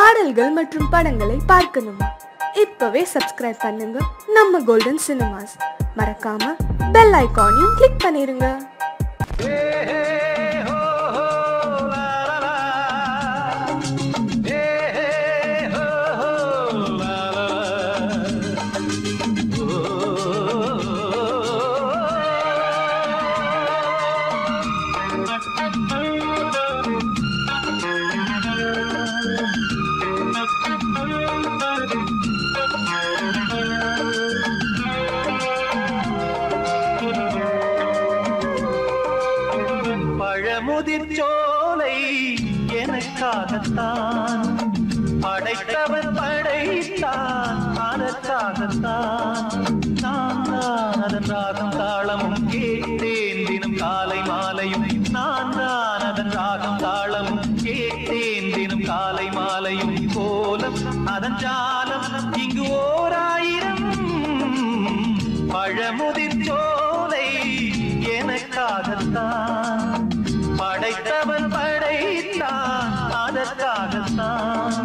பாடல்கள் மற்றும் படங்களை பார்க்கணுமா இப்பவே சப்ஸ்கிரைப் பண்ணுங்க நம்ம கோல்டன் சினிமாஸ் மறக்காம பெல் ஐகானையும் கிளிக் பண்ணிருங்க பழமுதிர் சோலை எனக்காகத்தான் படைத்தவன் படைத்தான் அதற்காகத்தான் நான் தான் அதன் ராகம் தாளமும் கேட்டேன் தினம் காலை மாலையும் நான் தான் அதன் ராகம் தாளமும் கேட்டேன் தினம் காலை மாலையும் கோலம் அதன் ஜாலம் இங்கு ஓர் ஆயிரம் பழமுதிர் சோலை எனக்காகத்தான் படைத்தவன் படைத்தான் அதற்காகத்தான்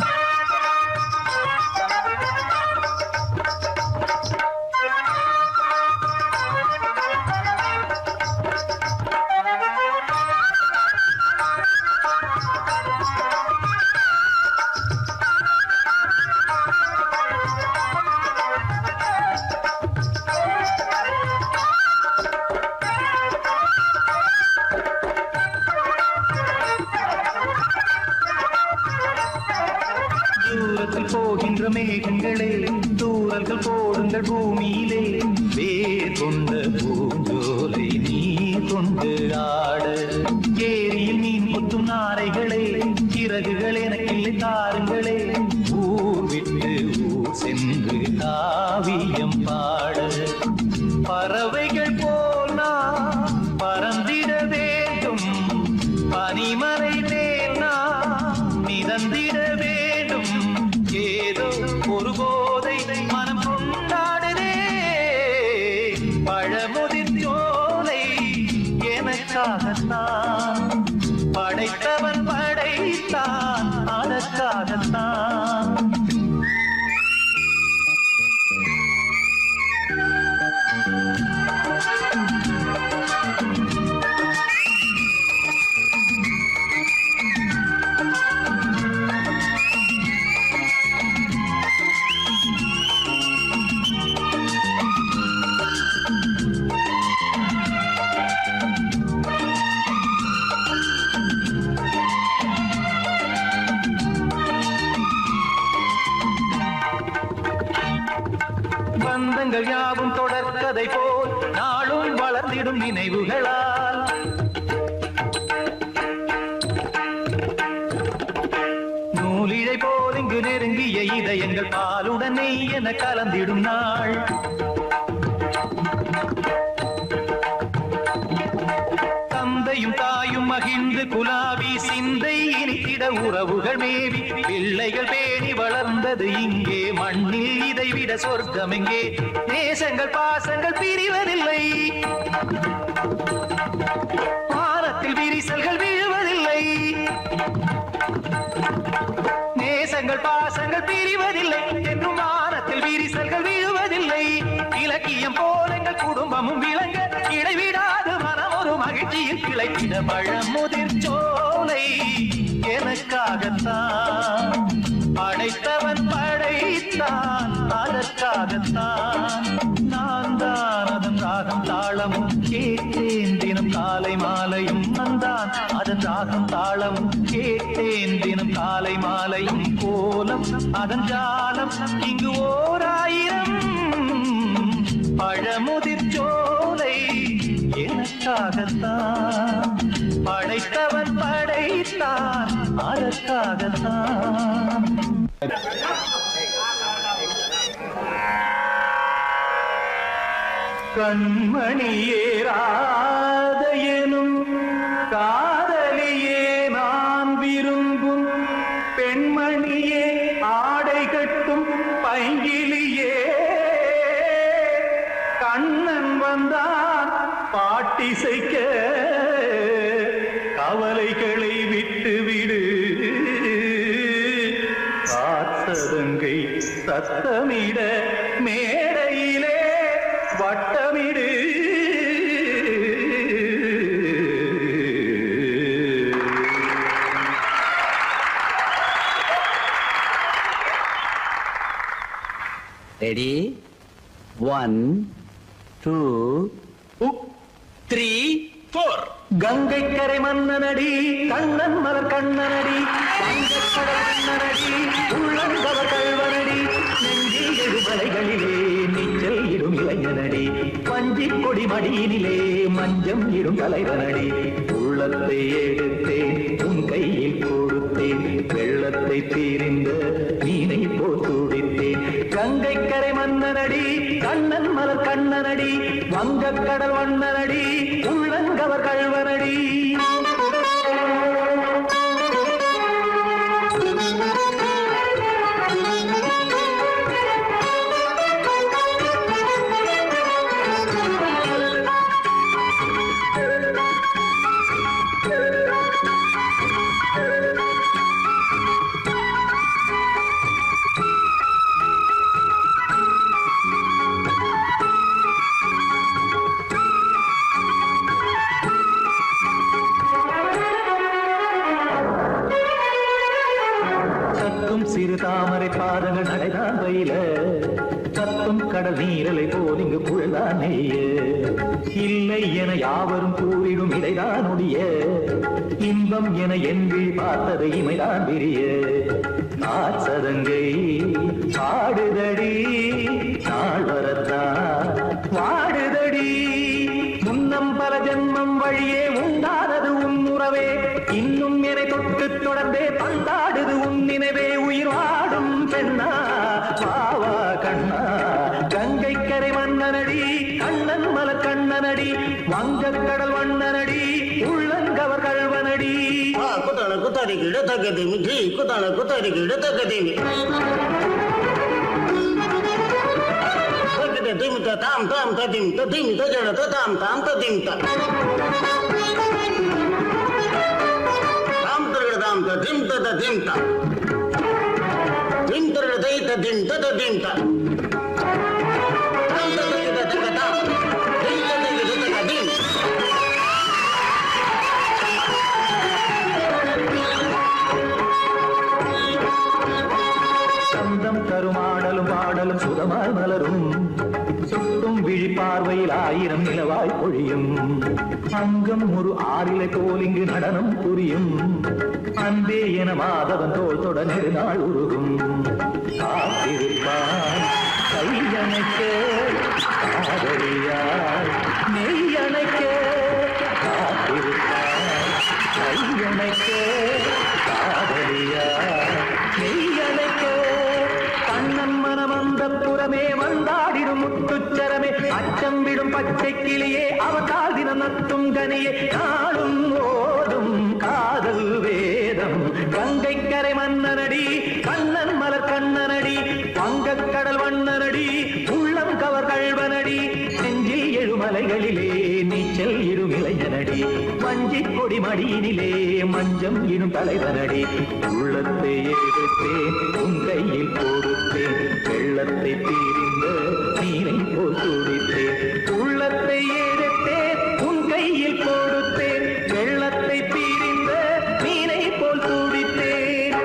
தூரத்தில் போகின்ற மேகங்களே தூரங்கள் போடுங்கள் பூமியிலே வேர் கொண்ட பூஞ்சோலை நீ கொண்டு ஆட ஏரியில் மீன் கொத்தும் நாரைகளே சிறகுகள் எனக்கில்லை தாருங்களே ஊர் விட்டு ஊர் சென்று காவியம் பாட பறவைகள் போல் நான் பறந்திட வேண்டும் பனிமலை மேல் நான் மிதந்திட வேண்டும் ஏதோ ஒரு போதை மனம் கொண்டாடுதே பழமுதிர் சோலை எனக்காகத்தான் படைத்தவன் படைத்தான் அதற்காகத்தான் பந்தங்கள் யாவும் தொடர்கதை போல் நாளும் வளர்ந்திடும் நினைவுகளால் நூலிழை போல் இங்கு நெருங்கிய இதயங்கள் பாலுடன் நெய் என கலந்திடும் நாள் தந்தையும் தாயும் மகிழ்ந்து குலாவி சிந்தை இனித்திட உறவுகள் மேவி பிள்ளைகள் பேணி வளர்ந்தது இங்கே மண்ணில் இதைவிட சொர்க்கம் எங்கே நேசங்கள் பாசங்கள் பிரிவதில்லை வானத்தில் விரிசல்கள் விழுவதில்லை நேசங்கள் பாசங்கள் பிரிவதில்லை என்றும் வானத்தில் விரிசல்கள் விழுவதில்லை இலக்கியம் போல எங்கள் குடும்பமும் விளங்க இடைவிடாது மனம் ஒரு மகிழ்ச்சியில் கிளைத்திட பழமுதிர் சோலை எனக்காகத்தான் படைத்தவன் படைத்தான் அதற்காகத்தான் நான் தான் அதன் ராகம் தாளமும் கேட்டேன் தினம் காலை மாலையும் நந்தான் அதன் ராகம் தாளமும் கேட்டேன் தினம் காலை மாலையும் கோலம் அதன் ஜாலம் இங்கு ஓர் ஆயிரம் பழமுதிர் சோலை எனக்காகத்தான் படைத்தவன் படைத்தான் அதற்காகத்தான் கண்மணியேராத எனும் காதலியே நான் விரும்பும் பெண்மணியே ஆடை கட்டும் பைங்கிலியே கண்ணன் வந்தான் பாட்டிசைக்க கவலைகளை விட்டு விடு தாசதங்கை சத்தமிட மேடையிலே வட்டமிடு ready one two three four Gangai கரை மன்னனடி கண்ணன் மலர் கண்ணனடி வங்கக்கடல் மன்னனடி உள்ளங்கவர் கல்வனடி நெஞ்சில் எழுமலைகளிலே நீச்சல் இடும் இளைஞனடி வஞ்சி கொடி மடியினிலே மஞ்சம் இடும் தலைவனடி உள்ளத்தை எடுத்தேன் உன் கையில் கொடுத்தேன் வெள்ளத்தை தீரிந்த மீனை போல் துடித்தேன் கங்கை கரை மன்னனடி கண்ணன் மலர் கண்ணனடி வங்கக்கடல் வண்ணனடி உள்ளங்கவர் கல்வனடி கத்தும் சிறு தாமரை பாதங்கள் நடைதான் வயில கத்தும் கடல் நீரலை போல் இங்கு புழதான் நெய்ய இல்லை என யாவரும் கூறிடும் இடைதான் ஒடிய இன்பம் என என்பி பார்த்தது இமைதான் விரிய நாச்சதங்கை பாடுதடி நாள் வரத்தான் வாடுதடி முன்னம் பல ஜென்மம் வழியே உண்டானது உன் உறவே இன்னும் என்னை தொட்டு தொடர்ந்தே பந்தாடுது உன் நினைவே உயிர் வாடும் பெண்ணா பாவா கண்ணா கங்கை கரை மன்னனடி கண்ணன் மல கண்ணனடி வங்கக் கடல் வண்ணனடி உள்ளங்கவர் கல்வனடி ಆ ಕುತಣ ಕುತರಿ ಗಿಡ ತಗದಿಮಿ ಧೀ ಕುತಣ ಕುತರಿ ಗಿಡ ತಗದಿಮಿ ತಗದ ದಿಮಿತ ತಾಮ್ ತಾಮ್ ತದಿಮಿತ ದಿಮಿತ ಜಡತ ತಾಮ್ ತಾಮ್ ತದಿಮಿತ ತಾಮ್ ತರಗಡ ತಾಮ್ ತ ದಿಮ್ ತದ ದಿಮ್ ತ ದಿಮ್ ತರಗಡ ದೈತ ದಿಮ್ ತದ ದಿಮ್ ತ ತಾಮ್ ತದ ಗಿಡ ತಗ ತಾಮ್ ದಿಮ್ ತದ ಗಿಡ ತಗ ದಿಮ್ சந்தம் கருமாடலும் பாடலும் சுதமாய் மலரும் சுட்டும் விழி பார்வையில் ஆயிரம் நிலவாய் பொழியும் அங்கம் ஒரு ஆறிலை போல் இங்கு நடனம் புரியும் அன்பே என மாதவன் தோல் தொட நெடுநாள் உருகும் காத்திருப்பான் கையணைக்க காதலியார் நெய்யணைக்க காத்திருப்பான் கையணைக்க காதலியார் நெய்யணைக்க கண்ணன் மனம் அந்த புறமே வந்தாடிடும் முத்துச்சரமே அச்சம் விடும் பச்சை கிளியே அவதால் தினம் நத்தும் கனியே நாளும் ஓடும் காதல் வேதம் கங்கை கரை மன்னனடி கண்ணன் மலர் கண்ணனடி வங்கக் கடல் வண்ணனடி உள்ளம் கவர் கழ்வனடி நெஞ்சில் எழுமலைகளிலே நீச்சல் இடும் இளைஞனடி வஞ்சி கொடி மடியினிலே மஞ்சம் இடும் தலைவனடி உள்ளத்தை எடுத்தேன் உன் கையில் கொடுத்தேன் வெள்ளத்தை தீரிந்த நீரை போல் துடித்தேன் உள்ளத்தை எடுத்தேன் உன் கையில் கொடுத்தேன் வெள்ளத்தை தீரிந்த மீனை போல் துடித்தேன்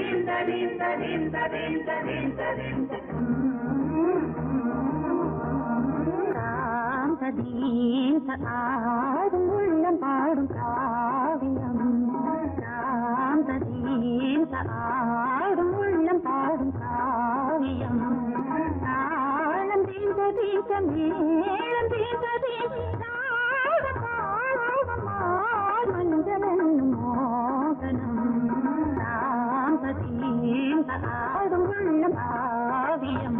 ஆடும் உள்ளம் பாடும் காவியம் சாந்ததீந்த ஆடும் உள்ளம் பாடும் காவியம் தாளம் தீந்த தீந்த மேளம் தீந்த தீந்த மஞ்சள் என்னும் மோகனம் சாந்ததீந்த ஆடும் உள்ளம் காவியம்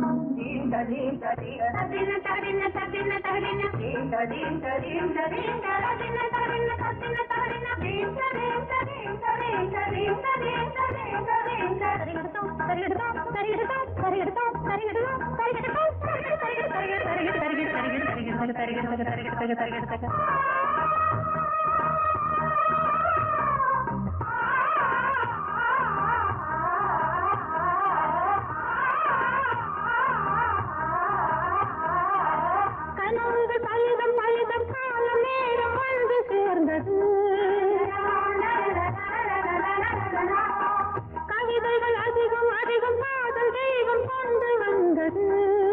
கனவுகள் பலிதம் பலிதம் காலம் நேரம் வந்து சேர்ந்தது கவிதைகள் அதிகம் அதிகம் காதல் தெய்வம் கொண்டு வந்தது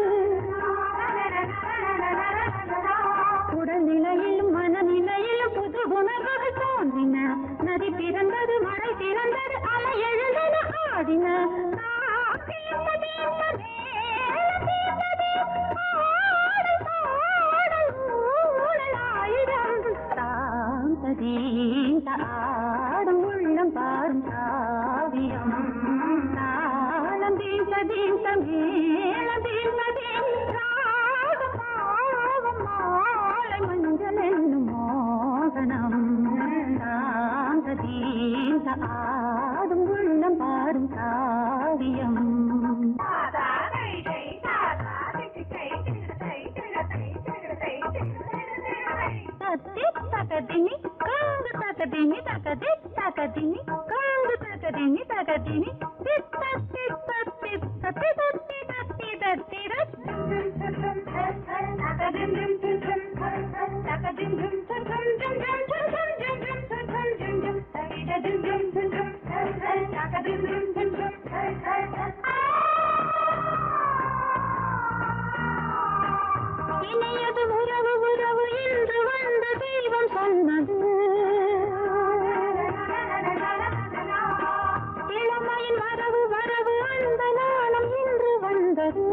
உடல்நிலையிலும் மனநிலையிலும் புது உணர்வுகள் தோன்றின நதி பிறந்தது மழை பிறந்தது அலை எழுந்தது ஆடின காத்திருந்தது என்பதே, தீர்ந்தது ஆடல் பாடல் ஊடலாயிரம் சாந்ததீந்த ஆடும் உள்ளம் பாடும் காவியம் தாளம் தீந்த தீந்த மேளம் தீந்த தீந்த ராகம் பாவம் மாலை மஞ்சள் என்னும் மோகனம் சாந்ததீந்த ஆடும் உள்ளம் பாடும் காவியம் தத்தி தகதினி காங்கு தகதினி தகதி தகதினி காங்கு தகதினி தகதினி தித்தத்தி தத்தி தத்தி தத்தி தத்தி தத்தி இணையது உறவு உறவு என்று வந்த தெய்வம் சொன்னது இளமையின் வரவு வரவு அந்த நாளம் இன்று வந்தது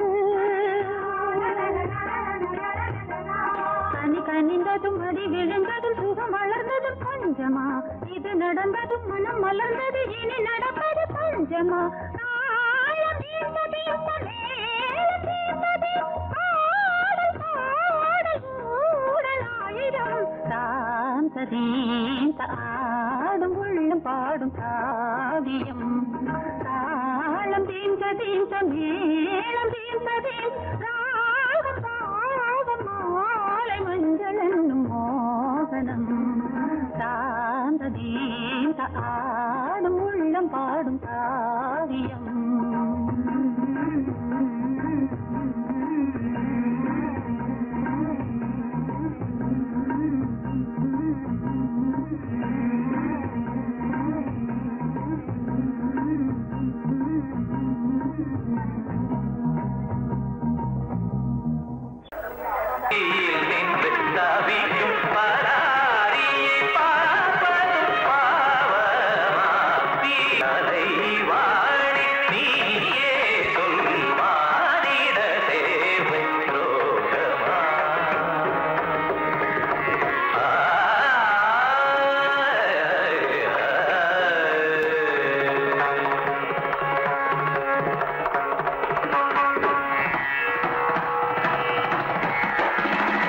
கனி கனிந்ததும் அடி விழுந்ததும் சுகம் வளர்ந்ததும் பஞ்சமா இது நடந்ததும் மனம் மலர்ந்தது இனி நடப்பது பஞ்சமா தாளம் தீர்ந்தது இந்த மேளம் தீர்ந்தது ஆடல் பாடல் ஊடலாயிரம் சாந்ததீந்த ஆடும் உள்ளம் பாடும் காவியம் தாளம் தீந்த தீந்த மேளம் தீந்த தீந்த ராகம் பாவம் மாலை மஞ்சள் என்னும் மோகனம் சாந்ததீந்த ஆடும் உள்ளம் பாடும் காவியம் தீயில் நின்று தவிக்கும் பராரியை பார்ப்பதும் பாவமா? தீயலை வாழி நீயே சொல் மானிட தேவை ரோகமா? ஆ ஆ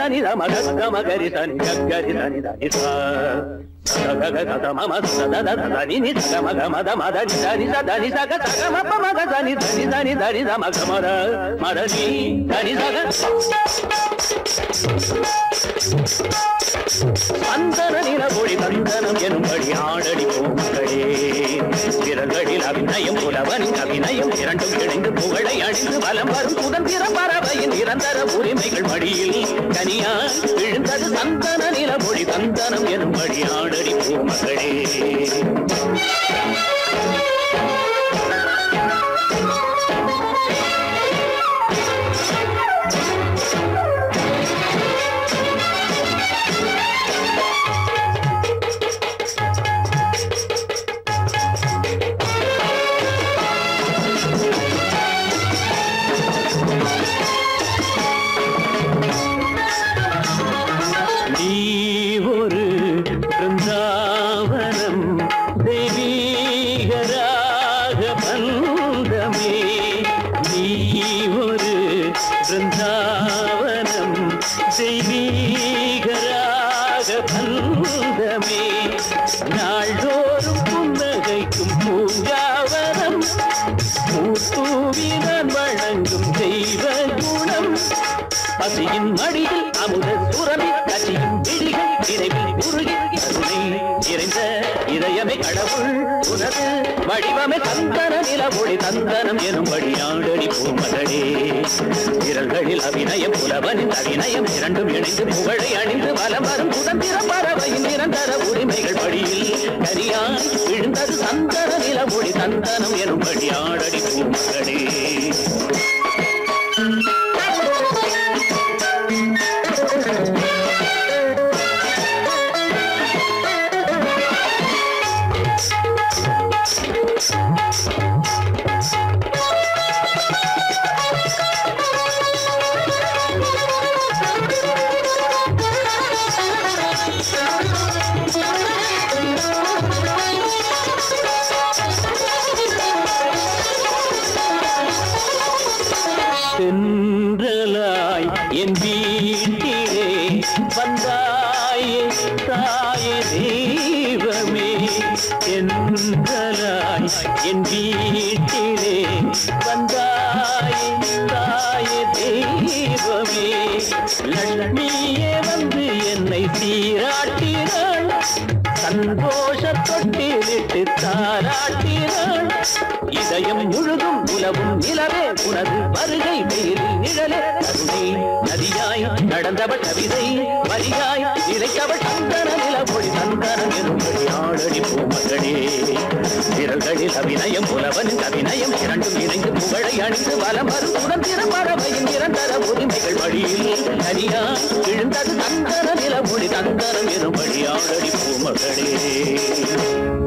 దని ద మగ గమ గరి సని గరి సని దని స స గ గ స మ మ స ద ద ద దని ని స మ గ మ ద మ ద ని ద ని స ద ని స గ స గ మ ప మ గ స ని ద ని ద ని ద ని ద మ గ మ ద మ ద ని ద ని స గ சந்தன நிலமொழி சந்தனம் எனும்படி ஆடடி பூமகளே விரல்களில் அபிநயம் புலவனின் அபிநயம் இரண்டும் இணைந்து புகழை அழிந்து வலம் வரும் சுதந்திர பறவையின் நிரந்தர உரிமைகள் மடியில் கனியாய் விழுந்தது சந்தன நிலமொழி சந்தனம் எனும்படி ஆடடி பூமகளே நீ ஒரு பிருந்தாவனம் தெய்வீகராக பந்தமே நீ ஒரு பிருந்தாவனம் தெய்வீகராக பந்தமே நாள்தோறும் புன்னகைக்கும் பூங்காவனம் பூத்தூவினான் வழங்கும் தெய்வ குணம் பசியின் மடியில் அமுத சுரமி கசியும் விழிகள் நினைவில் உருகி கருணை நிறைந்த இதயமே கடவுள் உனது வடிவமே தந்தன நிலமொழி தந்தனம் எனும்படி ஆடடி பூமகளே விரல்களில் அபிநயம் புலவனின் அபிநயம் இரண்டும் இணைந்து புகழை அணிந்து வலம் வரும் சுதந்திர பறவையின் நிரந்தர உரிமைகள் படியில் கரியாய் விழுந்தது தந்தன நிலமொழி தந்தனம் எனும்படி ஆடடி பூமகளே தென்றலாய் என் வீட்டிலே வந்தாயே தாயே தெய்வமே தென்றலாய் என் வீட்டிலே வந்தாயே தாயே தெய்வமே லட்சுமியே வந்து என்னை சீராட்டினாள் சந்தோஷ தொட்டிலிட்டு தாராட்டினாள் இதயம் முழுதும் உலவும் நிலவே உனது வருகை வெயிலில் நிழலே கருணை நதியாய் நடந்தவள் கவிதை வரியாய் இறைத்தவள் சந்தன நிலமொழி சந்தனம் எனும்படி ஆடடி பூமகளே விரல்களில் அபிநயம் புலவனின் அபிநயம் இரண்டும் இணைந்து புகழை அணிந்து வலம் வரும் சுதந்திர பறவையின் நிரந்தர உரிமைகள் வழியில் தனியாய் விழுந்தது தந்தன நிலமொழி தந்தனம் எனும்படி ஆடடி பூமகளே